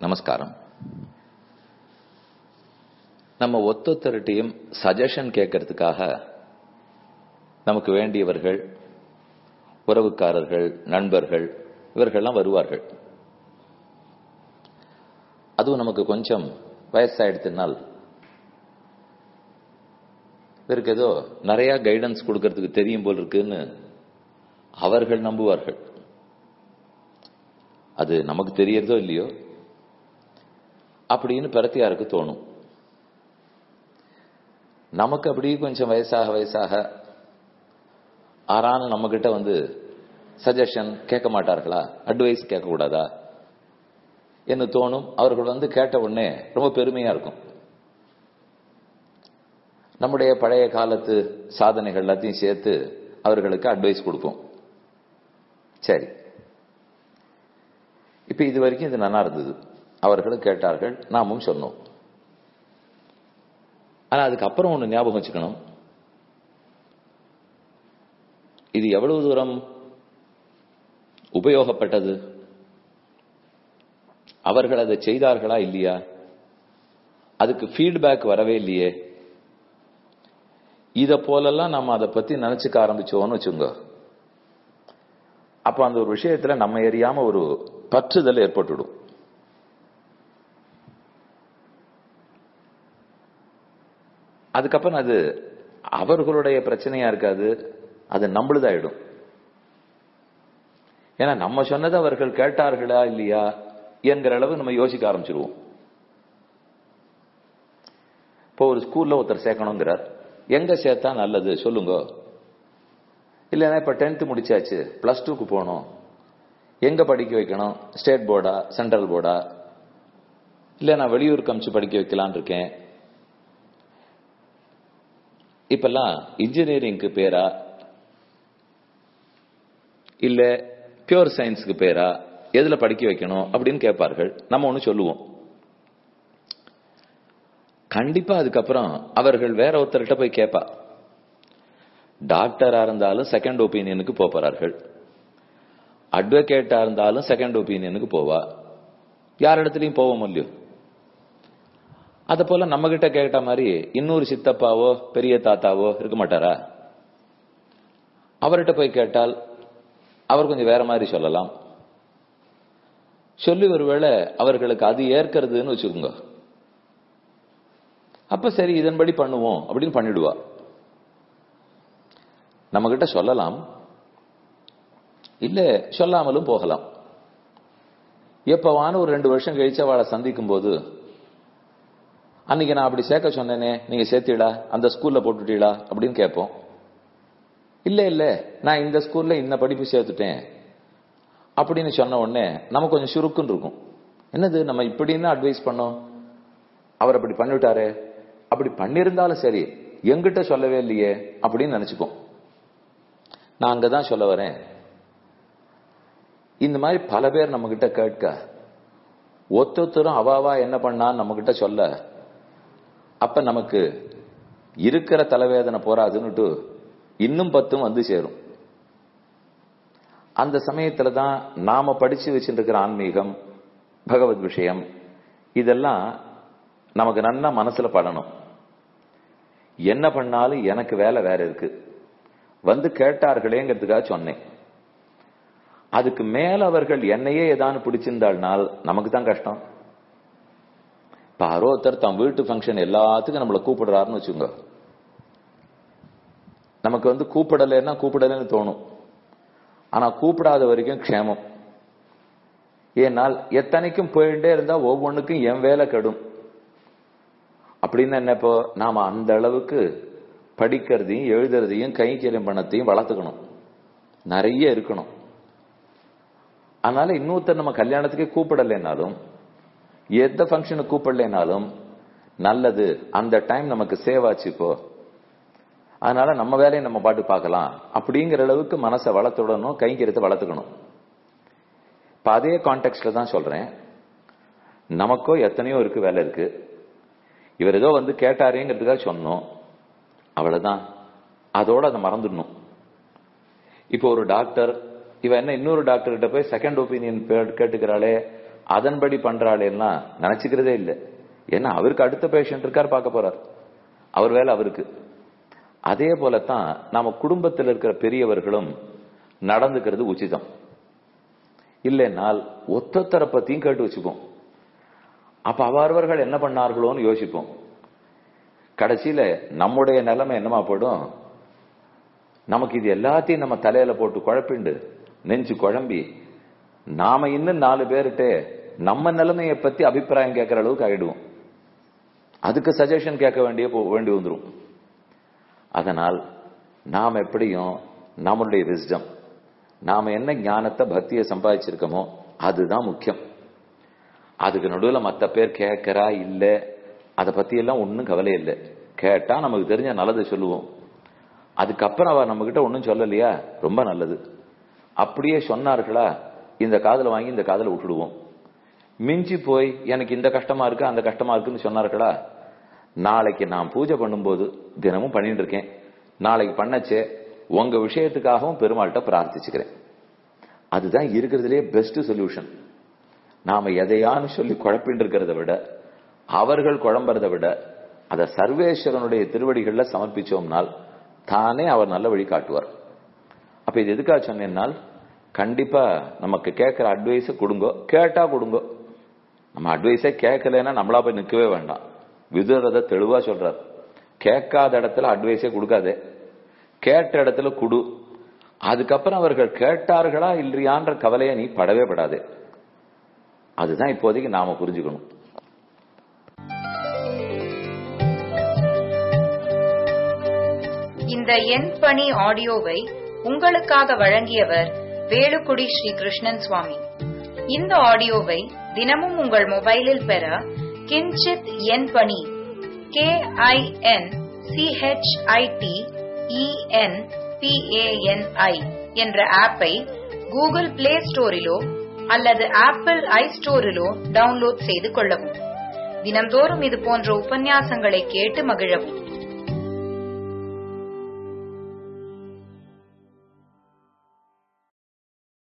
நமஸ்காரம் நம்ம ஒத்தொத்தருட்டையும் சஜஷன் கேட்கறதுக்காக நமக்கு வேண்டியவர்கள் உறவுக்காரர்கள் நண்பர்கள் இவர்கள்லாம் வருவார்கள் அதுவும் நமக்கு கொஞ்சம் வயசாயிடுத்துனால் இவருக்கு ஏதோ நிறைய கைடன்ஸ் கொடுக்கறதுக்கு தெரியும் போல் இருக்குன்னு அவர்கள் நம்புவார்கள் அது நமக்கு தெரியறதோ இல்லையோ அப்படின்னு பிரத்தியாருக்கு தோணும் நமக்கு அப்படி கொஞ்சம் வயசாக வயசாக ஆறான நம்ம கிட்ட வந்து சஜஷன் கேட்க மாட்டார்களா அட்வைஸ் கேட்க கூடாதா என்று தோணும் அவர்கள் வந்து கேட்ட உடனே ரொம்ப பெருமையா இருக்கும் நம்முடைய பழைய காலத்து சாதனைகள் எல்லாத்தையும் சேர்த்து அவர்களுக்கு அட்வைஸ் கொடுப்போம் சரி இப்ப இது வரைக்கும் இது நல்லா இருந்தது அவர்களும் கேட்டார்கள் நாமும் சொன்னோம் ஆனா அதுக்கப்புறம் ஒண்ணு ஞாபகம் வச்சுக்கணும் இது எவ்வளவு தூரம் உபயோகப்பட்டது அவர்கள் அதை செய்தார்களா இல்லையா அதுக்கு ஃபீட்பேக் வரவே இல்லையே இத போலெல்லாம் நம்ம அதை பத்தி நினைச்சுக்க ஆரம்பிச்சோம்னு வச்சுங்க அப்ப அந்த ஒரு விஷயத்துல நம்ம எரியாம ஒரு பற்றுதல் ஏற்பட்டுடும் அதுக்கப்புறம் அது அவர்களுடைய பிரச்சனையா இருக்காது அது நம்மளுதாயிடும் ஏன்னா நம்ம சொன்னதை அவர்கள் கேட்டார்களா இல்லையா என்கிற அளவு நம்ம யோசிக்க ஆரம்பிச்சிருவோம் இப்போ ஒரு ஸ்கூல்ல ஒருத்தர் சேர்க்கணுங்கிறார் எங்க சேர்த்தா நல்லது சொல்லுங்க இல்லைன்னா இப்ப டென்த் முடிச்சாச்சு பிளஸ் டூக்கு போகணும் எங்க படிக்க வைக்கணும் ஸ்டேட் போர்டா சென்ட்ரல் போர்டா இல்ல நான் வெளியூருக்கு அமிச்சு படிக்க வைக்கலான் இருக்கேன் இப்பெல்லாம் இன்ஜினியரிங்க்கு பேரா இல்ல பியூர் சயின்ஸுக்கு பேரா எதுல படிக்க வைக்கணும் அப்படின்னு கேட்பார்கள் நம்ம ஒண்ணு சொல்லுவோம் கண்டிப்பா அதுக்கப்புறம் அவர்கள் வேற ஒருத்தர்கிட்ட போய் கேட்பா டாக்டரா இருந்தாலும் செகண்ட் ஒப்பீனியனுக்கு போறார்கள் அட்வொகேட்டா இருந்தாலும் செகண்ட் ஒப்பீனியனுக்கு போவா யார் இடத்துலயும் போவோம் இல்லையோ அத போல நம்ம கிட்ட கேட்ட மாதிரி இன்னொரு சித்தப்பாவோ பெரிய தாத்தாவோ இருக்க மாட்டாரா அவர்கிட்ட போய் கேட்டால் அவர் கொஞ்சம் வேற மாதிரி சொல்லலாம் சொல்லி ஒருவேளை அவர்களுக்கு அது ஏற்கிறதுன்னு வச்சுக்கோங்க அப்ப சரி இதன்படி பண்ணுவோம் அப்படின்னு பண்ணிடுவா நம்ம கிட்ட சொல்லலாம் இல்ல சொல்லாமலும் போகலாம் எப்பவான ஒரு ரெண்டு வருஷம் கழிச்சு அவளை சந்திக்கும் போது அன்னைக்கு நான் அப்படி சேர்க்க சொன்னேனே நீங்க சேர்த்தீடா அந்த ஸ்கூல்ல போட்டுட்டீடா அப்படின்னு கேட்போம் இல்ல இல்ல நான் இந்த ஸ்கூல்ல இந்த படிப்பு சேர்த்துட்டேன் அப்படின்னு சொன்ன உடனே நமக்கு கொஞ்சம் சுருக்குன்னு இருக்கும் என்னது நம்ம இப்படின்னு அட்வைஸ் பண்ணோம் அவர் அப்படி பண்ணிவிட்டாரு அப்படி பண்ணிருந்தாலும் சரி எங்கிட்ட சொல்லவே இல்லையே அப்படின்னு நினைச்சுப்போம் நான் அங்கதான் சொல்ல வரேன் இந்த மாதிரி பல பேர் நம்ம கிட்ட கேட்க ஒத்தொத்தரும் அவாவா என்ன பண்ணான்னு நம்ம கிட்ட சொல்ல அப்ப நமக்கு இருக்கிற தலைவேதனை போராதுன்னுட்டு இன்னும் பத்தும் வந்து சேரும் அந்த சமயத்துல தான் நாம படிச்சு வச்சுருக்கிற ஆன்மீகம் பகவத் விஷயம் இதெல்லாம் நமக்கு நல்லா மனசுல படணும் என்ன பண்ணாலும் எனக்கு வேலை வேற இருக்கு வந்து கேட்டார்களேங்கிறதுக்காக சொன்னேன் அதுக்கு மேல அவர்கள் என்னையே ஏதானு பிடிச்சிருந்தாள்னால் நமக்கு தான் கஷ்டம் இப்ப அரோத்தர் தம் வீட்டு ஃபங்க்ஷன் எல்லாத்துக்கும் நம்மளை கூப்பிடுறாருன்னு வச்சுங்க நமக்கு வந்து கூப்பிடலைன்னா கூப்பிடலன்னு தோணும் ஆனா கூப்பிடாத வரைக்கும் க்ஷேமம் ஏனால் எத்தனைக்கும் போயிட்டே இருந்தா ஒவ்வொன்றுக்கும் என் வேலை கெடும் அப்படின்னு என்ன இப்போ நாம அந்த அளவுக்கு படிக்கிறதையும் எழுதுறதையும் கைங்கரியம் பண்ணத்தையும் வளர்த்துக்கணும் நிறைய இருக்கணும் அதனால இன்னொருத்தர் நம்ம கல்யாணத்துக்கே கூப்பிடலைனாலும் எந்த ஃபங்க்ஷனுக்கு கூப்பிடலைனாலும் நல்லது அந்த டைம் நமக்கு சேவ் ஆச்சு இப்போ அதனால நம்ம வேலையை நம்ம பாட்டு பார்க்கலாம் அப்படிங்கிற அளவுக்கு மனசை வளர்த்துடணும் கைங்கரியத்தை வளர்த்துக்கணும் இப்ப அதே கான்டெக்ட்ல தான் சொல்றேன் நமக்கோ எத்தனையோ இருக்கு வேலை இருக்கு இவர் ஏதோ வந்து கேட்டாரேங்கிறதுக்காக சொன்னோம் அவ்வளவுதான் அதோட அதை மறந்துடணும் இப்போ ஒரு டாக்டர் இவ என்ன இன்னொரு டாக்டர் கிட்ட போய் செகண்ட் ஒப்பீனியன் கேட்டுக்கிறாளே அதன்படி பண்றாளேன்னா நினைச்சுக்கிறதே இல்லை ஏன்னா அவருக்கு அடுத்த பேஷண்ட் இருக்கார் பார்க்க போறார் அவர் வேலை அவருக்கு அதே போலத்தான் நாம குடும்பத்தில் இருக்கிற பெரியவர்களும் நடந்துக்கிறது உச்சிதம் இல்லைனால் ஒத்தத்தரை பத்தியும் கேட்டு வச்சுப்போம் அப்ப அவரவர்கள் என்ன பண்ணார்களோன்னு யோசிப்போம் கடைசியில நம்முடைய நிலைமை என்னமா போடும் நமக்கு இது எல்லாத்தையும் நம்ம தலையில போட்டு குழப்பிண்டு நெஞ்சு குழம்பி நாம இன்னும் நாலு பேர்கிட்ட நம்ம நிலைமையை பத்தி அபிப்பிராயம் கேட்கிற அளவுக்கு ஆயிடுவோம் அதுக்கு சஜஷன் கேட்க வேண்டிய வேண்டி வந்துடும் அதனால் நாம் எப்படியும் நம்மளுடைய விஸ்டம் நாம என்ன ஞானத்தை பக்தியை சம்பாதிச்சிருக்கோமோ அதுதான் முக்கியம் அதுக்கு நடுவில் மற்ற பேர் கேட்கறா இல்ல அதை பத்தி எல்லாம் ஒன்றும் கவலை இல்லை கேட்டா நமக்கு தெரிஞ்ச நல்லதை சொல்லுவோம் அதுக்கப்புறம் அவர் நம்ம கிட்ட ஒன்றும் சொல்லலையா ரொம்ப நல்லது அப்படியே சொன்னார்களா இந்த காதல வாங்கி இந்த காதல விட்டுடுவோம் மிஞ்சி போய் எனக்கு இந்த கஷ்டமா இருக்கு அந்த கஷ்டமா இருக்குன்னு சொன்னார்களா நாளைக்கு நான் பூஜை பண்ணும்போது தினமும் பண்ணிட்டு இருக்கேன் நாளைக்கு பண்ணச்சே உங்க விஷயத்துக்காகவும் பெருமாள்கிட்ட பிரார்த்திச்சுக்கிறேன் அதுதான் இருக்கிறதுலே பெஸ்ட் சொல்யூஷன் நாம எதையான்னு சொல்லி குழப்பின்னு இருக்கிறத விட அவர்கள் குழம்புறதை விட அதை சர்வேஸ்வரனுடைய திருவடிகள்ல சமர்ப்பிச்சோம்னால் தானே அவர் நல்ல வழி காட்டுவார் அப்ப இது எதுக்காக சொன்னேன்னால் கண்டிப்பா நமக்கு கேட்கிற அட்வைஸ கொடுங்கோ கேட்டா கொடுங்கோ நம்ம அட்வைஸே கேட்கலன்னா நம்மளா போய் நிற்கவே வேண்டாம் விதுரத தெளிவா சொல்றார் கேட்காத இடத்துல அட்வைஸே கொடுக்காதே கேட்ட இடத்துல குடு அதுக்கப்புறம் அவர்கள் கேட்டார்களா இல்லையான்ற கவலையை நீ படவே படாது அதுதான் இப்போதைக்கு நாம புரிஞ்சுக்கணும் இந்த எண் பணி ஆடியோவை உங்களுக்காக வழங்கியவர் வேலுக்குடி ஸ்ரீ கிருஷ்ணன் சுவாமி இந்த ஆடியோவை தினமும் உங்கள் மொபைலில் பெற கிஞ்சித் எண் பணி கே ஐ என் சிஹெச்ஐடி இஎன் பிஏஎன்ஐ என்ற ஆப்பை கூகுள் பிளே ஸ்டோரிலோ அல்லது ஆப்பிள் ஐ ஸ்டோரிலோ டவுன்லோட் செய்து கொள்ளவும் தினம்தோறும் இது போன்ற உபன்யாசங்களை கேட்டு மகிழவும்